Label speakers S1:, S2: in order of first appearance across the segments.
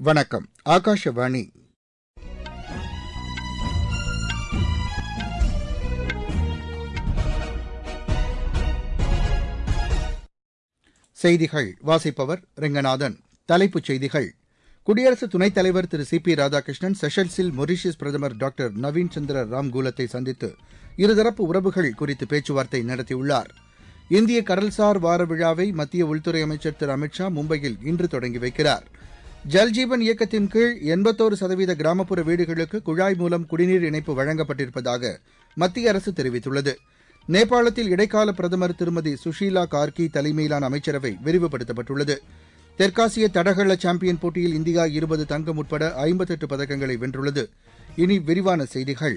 S1: வணக்கம் ஆகாஷவாணி செய்திகள் வாசிப்பவர் ரெங்கநாதன் தலைப்புச் செய்திகள் குடியரசு துணைத் தலைவர் திரு சி பி ராதாகிருஷ்ணன் செஷல்ஸில் மொரீஷியஸ் பிரதமர் டாக்டர் நவீன் சந்திர ராம்கூலத்தை சந்தித்து இருதரப்பு உறவுகள் குறித்து பேச்சுவார்த்தை நடத்தியுள்ளார் இந்திய கடல்சார் வார விழாவை மத்திய உள்துறை அமைச்சர் திரு அமித் ஷா மும்பையில் இன்று தொடங்கி வைக்கிறார் ஜல்ஜீவன் இயக்கத்தின் கீழ் எண்பத்தோரு சதவீத கிராமப்புற வீடுகளுக்கு குழாய் மூலம் குடிநீர் இணைப்பு வழங்கப்பட்டிருப்பதாக மத்திய அரசு தெரிவித்துள்ளது நேபாளத்தில் இடைக்கால பிரதமர் திருமதி சுஷீலா கார்கி தலைமையிலான அமைச்சரவை விரிவுபடுத்தப்பட்டுள்ளது தெற்காசிய தடகள சாம்பியன் போட்டியில் இந்தியா இருபது தங்கம் உட்பட ஐம்பத்தெட்டு பதக்கங்களை வென்றுள்ளது இனி விரிவான செய்திகள்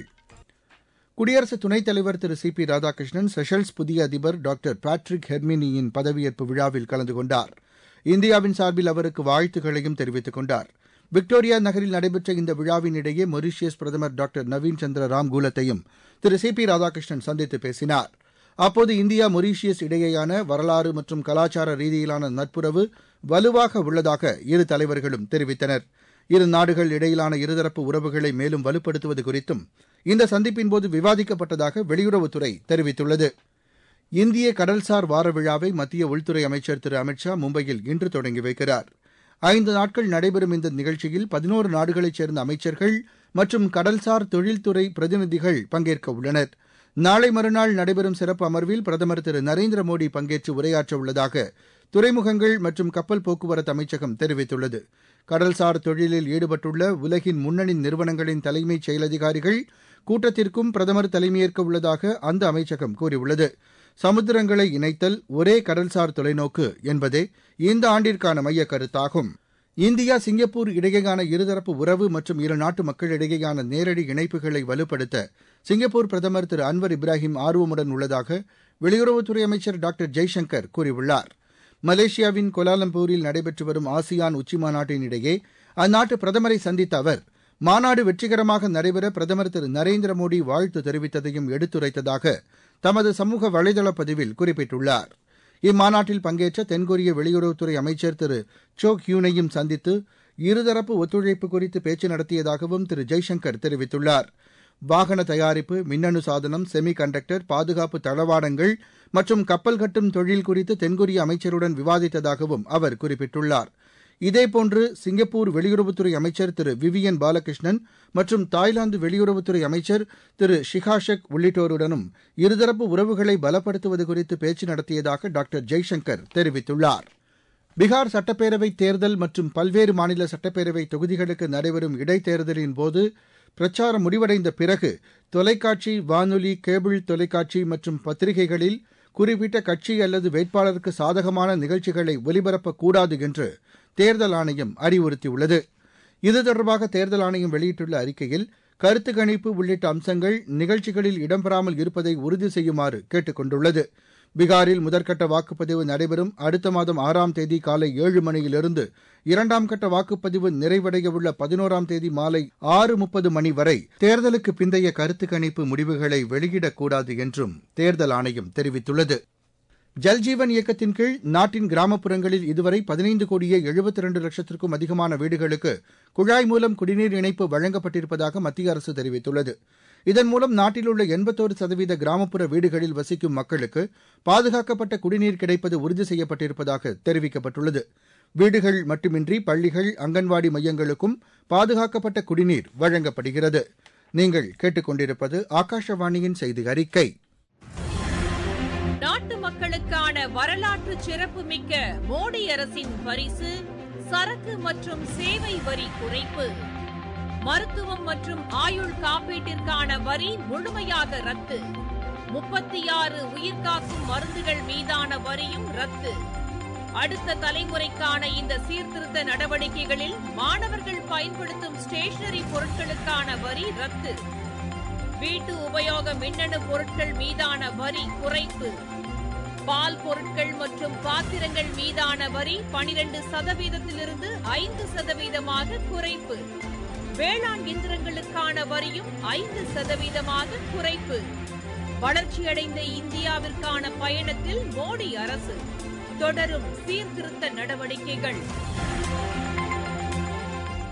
S1: குடியரசு துணைத் தலைவர் Thiru C P Radhakrishnan Seychelles புதிய அதிபர் டாக்டர் பேட்ரிக் ஹெர்மினியின் பதவியேற்பு விழாவில் கலந்து கொண்டார் இந்தியாவின் சார்பில் அவருக்கு வாழ்த்துக்களையும் தெரிவித்துக் கொண்டார் விக்டோரியா நகரில் நடைபெற்ற இந்த விழாவின் இடையே மொரீஷியஸ் பிரதமர் டாக்டர் நவீன் சந்திர ராம்கூலத்தையும் திரு சி பி ராதாகிருஷ்ணன் சந்தித்து பேசினார் அப்போது இந்தியா மொரீஷியஸ் இடையேயான வரலாறு மற்றும் கலாச்சார ரீதியிலான நட்புறவு வலுவாக உள்ளதாக இரு தலைவர்களும் தெரிவித்தனர் இரு நாடுகள் இடையிலான இருதரப்பு உறவுகளை மேலும் வலுப்படுத்துவது குறித்தும் இந்த சந்திப்பின்போது விவாதிக்கப்பட்டதாக வெளியுறவுத்துறை தெரிவித்துள்ளது இந்திய கடல்சார் வார விழாவை மத்திய உள்துறை அமைச்சர் திரு அமித் ஷா மும்பையில் இன்று தொடங்கி வைக்கிறார் ஐந்து நாட்கள் நடைபெறும் இந்த நிகழ்ச்சியில் பதினோரு நாடுகளைச் சேர்ந்த அமைச்சர்கள் மற்றும் கடல்சார் தொழில்துறை பிரதிநிதிகள் பங்கேற்க உள்ளனர் நாளை மறுநாள் நடைபெறும் சிறப்பு அமர்வில் பிரதமர் திரு நரேந்திர மோடி பங்கேற்று உரையாற்ற உள்ளதாக துறைமுகங்கள் மற்றும் கப்பல் போக்குவரத்து அமைச்சகம் தெரிவித்துள்ளது கடல்சார் தொழிலில் ஈடுபட்டுள்ள உலகின் முன்னணி நிறுவனங்களின் தலைமைச் செயலதிகாரிகள் கூட்டத்திற்கும் பிரதமர் தலைமையேற்க உள்ளதாக அந்த அமைச்சகம் கூறியுள்ளது சமுத்திரங்களை இணைத்தல் ஒரே கடல்சார் தொலைநோக்கு என்பதே இந்த ஆண்டிற்கான மையக் கருத்தாகும் இந்தியா சிங்கப்பூர் இடையேயான இருதரப்பு உறவு மற்றும் இரு நாட்டு மக்களிடையேயான நேரடி இணைப்புகளை வலுப்படுத்த சிங்கப்பூர் பிரதமர் திரு அன்வர் இப்ராஹிம் ஆர்வமுடன் உள்ளதாக வெளியுறவுத்துறை அமைச்சர் டாக்டர் ஜெய்சங்கர் கூறியுள்ளார் மலேசியாவின் கோலாலம்பூரில் நடைபெற்று வரும் ஆசியான் உச்சிமாநாட்டின் இடையே அந்நாட்டு பிரதமரை சந்தித்த அவர் மாநாடு வெற்றிகரமாக நடைபெற பிரதமர் திரு நரேந்திர மோடி வாழ்த்து தெரிவித்ததையும் எடுத்துரைத்ததாக தமது சமூக வலைதள பதிவில் குறிப்பிட்டுள்ளார் இம்மாநாட்டில் பங்கேற்ற தென்கொரிய வெளியுறவுத்துறை அமைச்சர் திரு சோ ஹியூனையும் சந்தித்து இருதரப்பு ஒத்துழைப்பு குறித்து பேச்சு நடத்தியதாகவும் திரு ஜெய்சங்கர் தெரிவித்துள்ளார் வாகன தயாரிப்பு மின்னணு சாதனம் செமி கண்டக்டர் பாதுகாப்பு தளவாடங்கள் மற்றும் கப்பல் கட்டும் தொழில் குறித்து தென்கொரிய அமைச்சருடன் விவாதித்ததாகவும் அவர் குறிப்பிட்டுள்ளார் இதேபோன்று சிங்கப்பூர் வெளியுறவுத்துறை அமைச்சர் திரு விவியன் பாலகிருஷ்ணன் மற்றும் தாய்லாந்து வெளியுறவுத்துறை அமைச்சர் திரு ஷிகாஷெக் உள்ளிட்டோருடனும் இருதரப்பு உறவுகளை பலப்படுத்துவது குறித்து பேச்சு நடத்தியதாக டாக்டர் ஜெய்சங்கர் தெரிவித்துள்ளார் பீகார் சட்டப்பேரவை தேர்தல் மற்றும் பல்வேறு மாநில சட்டப்பேரவை தொகுதிகளுக்கு நடைபெறும் இடைத்தேர்தலின் போது பிரச்சாரம் முடிவடைந்த பிறகு தொலைக்காட்சி வானொலி கேபிள் தொலைக்காட்சி மற்றும் பத்திரிகைகளில் குறிப்பிட்ட கட்சி அல்லது வேட்பாளருக்கு சாதகமான நிகழ்ச்சிகளை ஒலிபரப்பக்கூடாது என்று தேர்தல் ஆணையம் அறிவுறுத்தியுள்ளது இது தொடர்பாக தேர்தல் ஆணையம் வெளியிட்டுள்ள அறிக்கையில் கருத்து கணிப்பு உள்ளிட்ட அம்சங்கள் நிகழ்ச்சிகளில் இடம்பெறாமல் இருப்பதை உறுதி செய்யுமாறு கேட்டுக் கொண்டுள்ளது பீகாரில் முதற்கட்ட வாக்குப்பதிவு நடைபெறும் அடுத்த மாதம் ஆறாம் தேதி காலை ஏழு மணியிலிருந்து இரண்டாம் கட்ட வாக்குப்பதிவு நிறைவடையவுள்ள பதினோராம் தேதி மாலை ஆறு முப்பது மணி வரை தேர்தலுக்கு பிந்தைய கருத்து கணிப்பு முடிவுகளை வெளியிடக்கூடாது என்றும் தேர்தல் ஆணையம் தெரிவித்துள்ளது ஜல்ஜீவன் இயக்கத்தின் கீழ் நாட்டின் கிராமப்புறங்களில் இதுவரை பதினைந்து கோடியே எழுபத்தி இரண்டு லட்சத்திற்கும் அதிகமான வீடுகளுக்கு குழாய் மூலம் குடிநீர் இணைப்பு வழங்கப்பட்டிருப்பதாக மத்திய அரசு தெரிவித்துள்ளது இதன் மூலம் நாட்டில் உள்ள எண்பத்தோரு சதவீத கிராமப்புற வீடுகளில் வசிக்கும் மக்களுக்கு பாதுகாக்கப்பட்ட குடிநீர் கிடைப்பது உறுதி செய்யப்பட்டிருப்பதாக தெரிவிக்கப்பட்டுள்ளது வீடுகள் மட்டுமின்றி பள்ளிகள் அங்கன்வாடி மையங்களுக்கும் பாதுகாக்கப்பட்ட குடிநீர் வழங்கப்படுகிறது நீங்கள் கேட்டுக்கொண்டிருப்பது ஆகாஷவாணியின் செய்தி அறிக்கை
S2: நாட்டு மக்களுக்கான வரலாற்று சிறப்புமிக்க மோடி அரசின் பரிசு சரக்கு மற்றும் சேவை வரி குறைப்பு மருத்துவம் மற்றும் ஆயுள் காப்பீட்டிற்கான வரி முழுமையாக ரத்து முப்பத்தி ஆறு உயிர்காக்கும் மருந்துகள் மீதான வரியும் ரத்து அடுத்த தலைமுறைக்கான இந்த சீர்திருத்த நடவடிக்கைகளில் மாணவர்கள் பயன்படுத்தும் ஸ்டேஷனரி பொருட்களுக்கான வரி ரத்து வீட்டு உபயோக மின்னணு பொருட்கள் மீதான வரி குறைப்பு பால் பொருட்கள் மற்றும் பாத்திரங்கள் மீதான வரி பனிரெண்டு சதவீதத்திலிருந்து ஐந்து சதவீதமாக குறைப்பு வேளாண் இயந்திரங்களுக்கான வரியும் ஐந்து சதவீதமாக குறைப்பு வளர்ச்சியடைந்த இந்தியாவிற்கான பயணத்தில் மோடி அரசு தொடரும் சீர்திருத்த நடவடிக்கைகள்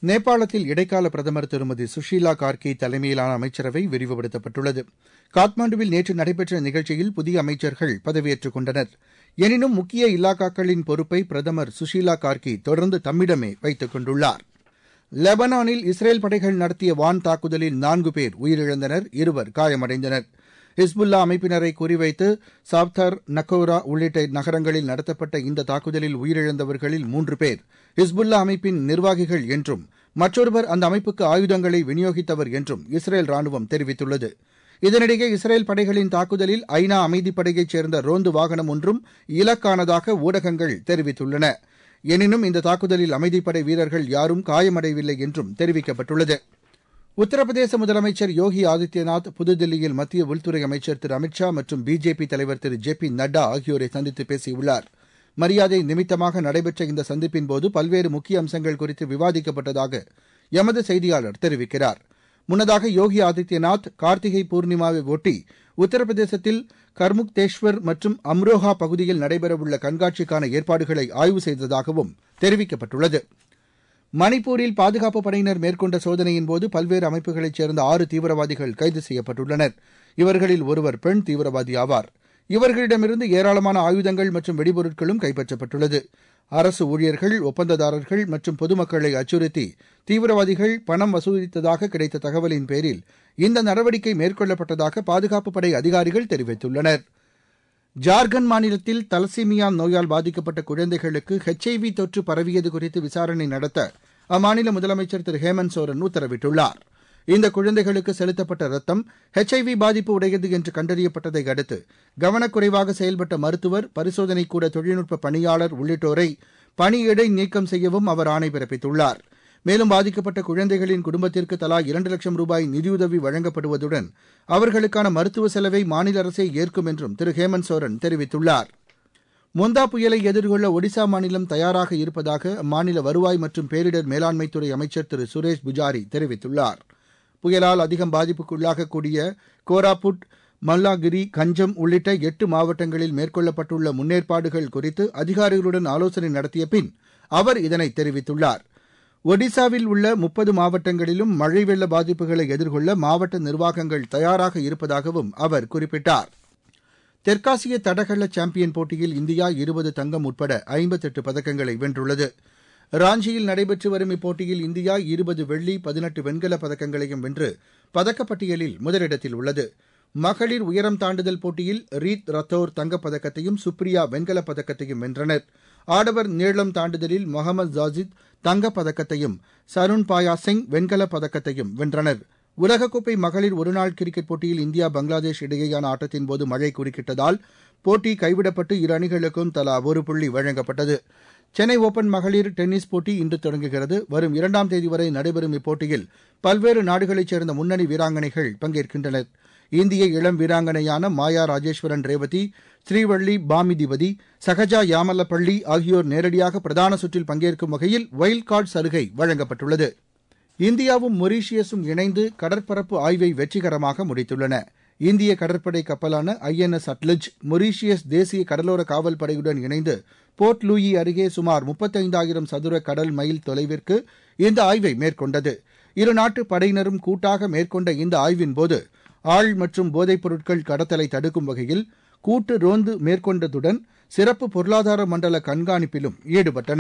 S1: நேபாளத்தில் இடைக்கால பிரதமர் திருமதி சுஷீலா கார்கி தலைமையிலான அமைச்சரவை விரிவுபடுத்தப்பட்டுள்ளது காத்மாண்டுவில் நேற்று நடைபெற்ற நிகழ்ச்சியில் புதிய அமைச்சர்கள் பதவியேற்றுக் கொண்டனர் எனினும் முக்கிய இலாக்காக்களின் பொறுப்பை பிரதமர் சுஷீலா கார்கி தொடர்ந்து தம்மிடமே வைத்துக் கொண்டுள்ளார் லெபனானில் இஸ்ரேல் படைகள் நடத்திய வான் தாக்குதலில் நான்கு பேர் உயிரிழந்தனர் இருவர் காயமடைந்தனர் ஹிஸ்புல்லா அமைப்பினரை குறிவைத்து சாப்தார் நக்கோரா உள்ளிட்ட நகரங்களில் நடத்தப்பட்ட இந்த தாக்குதலில் உயிரிழந்தவர்களில் மூன்று பேர் ஹிஸ்புல்லா அமைப்பின் நிர்வாகிகள் என்றும் மற்றொருவர் அந்த அமைப்புக்கு ஆயுதங்களை விநியோகித்தவர் என்றும் இஸ்ரேல் ராணுவம் தெரிவித்துள்ளது இதனிடையே இஸ்ரேல் படைகளின் தாக்குதலில் ஐநா அமைதிப்படையைச் சேர்ந்த ரோந்து வாகனம் ஒன்றும் இலக்கானதாக ஊடகங்கள் தெரிவித்துள்ளன எனினும் இந்த தாக்குதலில் அமைதிப்படை வீரர்கள் யாரும் காயமடையவில்லை என்றும் தெரிவிக்கப்பட்டுள்ளது உத்தரப்பிரதேச முதலமைச்சர் யோகி ஆதித்யநாத் புதுதில்லியில் மத்திய உள்துறை அமைச்சர் திரு அமித் ஷா மற்றும் பிஜேபி தலைவர் திரு ஜே பி நட்டா ஆகியோரை சந்தித்து பேசியுள்ளார் மரியாதை நிமித்தமாக நடைபெற்ற இந்த சந்திப்பின்போது பல்வேறு முக்கிய அம்சங்கள் குறித்து விவாதிக்கப்பட்டதாக எமது செய்தியாளர் தெரிவிக்கிறார் முன்னதாக யோகி ஆதித்யநாத் கார்த்திகை பூர்ணிமாவை ஒட்டி உத்தரப்பிரதேசத்தில் கர்முக்தேஷ்வர் மற்றும் அம்ரோஹா பகுதியில் நடைபெறவுள்ள கண்காட்சிக்கான ஏற்பாடுகளை ஆய்வு செய்ததாகவும் தெரிவிக்கப்பட்டுள்ளது மணிப்பூரில் பாதுகாப்பு படையினர் மேற்கொண்ட சோதனையின்போது பல்வேறு அமைப்புகளைச் சேர்ந்த ஆறு தீவிரவாதிகள் கைது செய்யப்பட்டுள்ளனர் இவர்களில் ஒருவர் பெண் தீவிரவாதி ஆவார் இவர்களிடமிருந்து ஏராளமான ஆயுதங்கள் மற்றும் வெடிபொருட்களும் கைப்பற்றப்பட்டுள்ளது அரசு ஊழியர்கள் ஒப்பந்ததாரர்கள் மற்றும் பொதுமக்களை அச்சுறுத்தி தீவிரவாதிகள் பணம் வசூலித்ததாக கிடைத்த தகவலின் பேரில் இந்த நடவடிக்கை மேற்கொள்ளப்பட்டதாக பாதுகாப்பு படை அதிகாரிகள் தெரிவித்துள்ளனர் ஜார்க்கண்ட் மாநிலத்தில் தலசீமியா நோயால் பாதிக்கப்பட்ட குழந்தைகளுக்கு ஹெச்ஐவி தொற்று பரவியது குறித்து விசாரணை நடத்த அம்மாநில முதலமைச்சர் திரு ஹேமந்த் சோரன் உத்தரவிட்டுள்ளார் இந்த குழந்தைகளுக்கு செலுத்தப்பட்ட ரத்தம் ஹெச்ஐவி பாதிப்பு உடையது என்று கண்டறியப்பட்டதை அடுத்து கவனக்குறைவாக செயல்பட்ட மருத்துவர் பரிசோதனை கூட தொழில்நுட்ப பணியாளர் உள்ளிட்டோரை பணியிடை நீக்கம் செய்யவும் அவர் ஆணை பிறப்பித்துள்ளார் மேலும் பாதிக்கப்பட்ட குழந்தைகளின் குடும்பத்திற்கு தலா இரண்டு லட்சம் ரூபாய் நிதியுதவி வழங்கப்படுவதுடன் அவர்களுக்கான மருத்துவ செலவை மாநில அரசே ஏற்கும் என்றும் திரு ஹேமந்த் சோரன் தெரிவித்துள்ளார் மொந்தா புயலை எதிர்கொள்ள ஒடிசா மாநிலம் தயாராக இருப்பதாக அம்மாநில வருவாய் மற்றும் பேரிடர் மேலாண்மைத்துறை அமைச்சர் திரு சுரேஷ் புஜாரி தெரிவித்துள்ளார் புயலால் அதிகம் பாதிப்புக்குள்ளாகக்கூடிய கோராபுட் மல்லாகிரி கஞ்சம் உள்ளிட்ட எட்டு மாவட்டங்களில் மேற்கொள்ளப்பட்டுள்ள முன்னேற்பாடுகள் குறித்து அதிகாரிகளுடன் ஆலோசனை நடத்திய பின் அவர் இதனை தெரிவித்துள்ளார் ஒடிசாவில் உள்ள முப்பது மாவட்டங்களிலும் மழை வெள்ள பாதிப்புகளை எதிர்கொள்ள மாவட்ட நிர்வாகங்கள் தயாராக இருப்பதாகவும் அவர் குறிப்பிட்டார் தெற்காசிய தடகள சாம்பியன் போட்டியில் இந்தியா இருபது தங்கம் உட்பட ஐம்பத்தெட்டு பதக்கங்களை வென்றுள்ளது ராஞ்சியில் நடைபெற்று வரும் இப்போட்டியில் இந்தியா இருபது வெள்ளி பதினெட்டு வெண்கலப் பதக்கங்களையும் வென்று பதக்கப்பட்டியலில் முதலிடத்தில் உள்ளது மகளிர் உயரம் தாண்டுதல் போட்டியில் ரீத் ரத்தோர் தங்கப்பதக்கத்தையும் சுப்ரியா வெண்கலப் பதக்கத்தையும் வென்றனர் ஆடவர் நீளம் தாண்டுதலில் முகமது ஜாசித் தங்கப்பதக்கத்தையும் சருண் பாயா சிங் வெண்கலப் பதக்கத்தையும் வென்றனர் உலகக்கோப்பை மகளிர் ஒருநாள் கிரிக்கெட் போட்டியில் இந்தியா பங்களாதேஷ் இடையேயான ஆட்டத்தின்போது மழை குறுக்கிட்டதால் போட்டி கைவிடப்பட்டு இரு அணிகளுக்கும் தலா ஒரு புள்ளி வழங்கப்பட்டது சென்னை ஓபன் மகளிர் டென்னிஸ் போட்டி இன்று தொடங்குகிறது வரும் இரண்டாம் தேதி வரை நடைபெறும் இப்போட்டியில் பல்வேறு நாடுகளைச் சேர்ந்த முன்னணி வீராங்கனைகள் பங்கேற்கின்றனர் இந்திய இளம் வீராங்கனையான மாயா ராஜேஸ்வரன் ரேவதி ஸ்ரீவள்ளி பாமிதிபதி சகஜா யாமல்லப்பள்ளி ஆகியோர் நேரடியாக பிரதான சுற்றில் பங்கேற்கும் வகையில் வைல்ட் கார்டு சலுகை வழங்கப்பட்டுள்ளது இந்தியாவும் மொரீஷியஸும் இணைந்து கடற்பரப்பு ஆய்வை வெற்றிகரமாக முடித்துள்ளன இந்திய கடற்படை கப்பலான ஐஎன்எஸ் அட்லஜ் மொரீஷியஸ் தேசிய கடலோர காவல் படையுடன் இணைந்து போர்ட் லூயி அருகே சுமார் முப்பத்தைந்தாயிரம் சதுர கடல் மைல் தொலைவிற்கு இந்த ஆய்வை மேற்கொண்டது இருநாட்டு படையினரும் கூட்டாக மேற்கொண்ட இந்த ஆய்வின்போது ஆள் மற்றும் போதைப் பொருட்கள் கடத்தலை தடுக்கும் வகையில் கூட்டு ரோந்து மேற்கொண்டதுடன் சிறப்பு பொருளாதார மண்டல கண்காணிப்பிலும் ஈடுபட்டன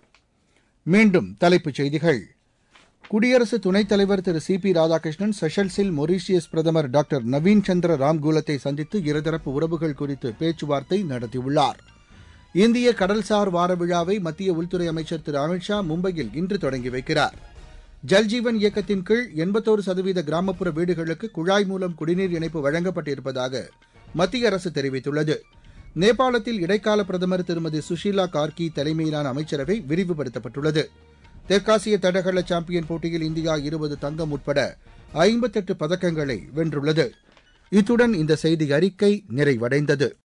S1: மீண்டும் தலைப்புச் செய்திகள் குடியரசு துணைத் தலைவர் திரு சி பி ராதாகிருஷ்ணன் செஷல்ஸில் மொரீஷியஸ் பிரதமர் டாக்டர் நவீன் சந்திர ராம்கூலத்தை சந்தித்து இருதரப்பு உறவுகள் குறித்து பேச்சுவார்த்தை நடத்தியுள்ளார் இந்திய கடல்சார் வார விழாவை மத்திய உள்துறை அமைச்சர் திரு அமித்ஷா மும்பையில் இன்று தொடங்கி வைக்கிறார் ஜல்ஜீவன் இயக்கத்தின் கீழ் எண்பத்தோரு சதவீத கிராமப்புற வீடுகளுக்கு குழாய் மூலம் குடிநீர் இணைப்பு வழங்கப்பட்டிருப்பதாக மத்திய அரசு தெரிவித்துள்ளது நேபாளத்தில் இடைக்கால பிரதமர் திருமதி சுஷீலா கார்கி தலைமையிலான அமைச்சரவை விரிவுபடுத்தப்பட்டுள்ளது தெற்காசிய தடகள சாம்பியன் போட்டியில் இந்தியா இருபது தங்கம் உட்பட ஐம்பத்தெட்டு பதக்கங்களை வென்றுள்ளது இத்துடன் இந்த செய்தி அறிக்கை நிறைவடைந்தது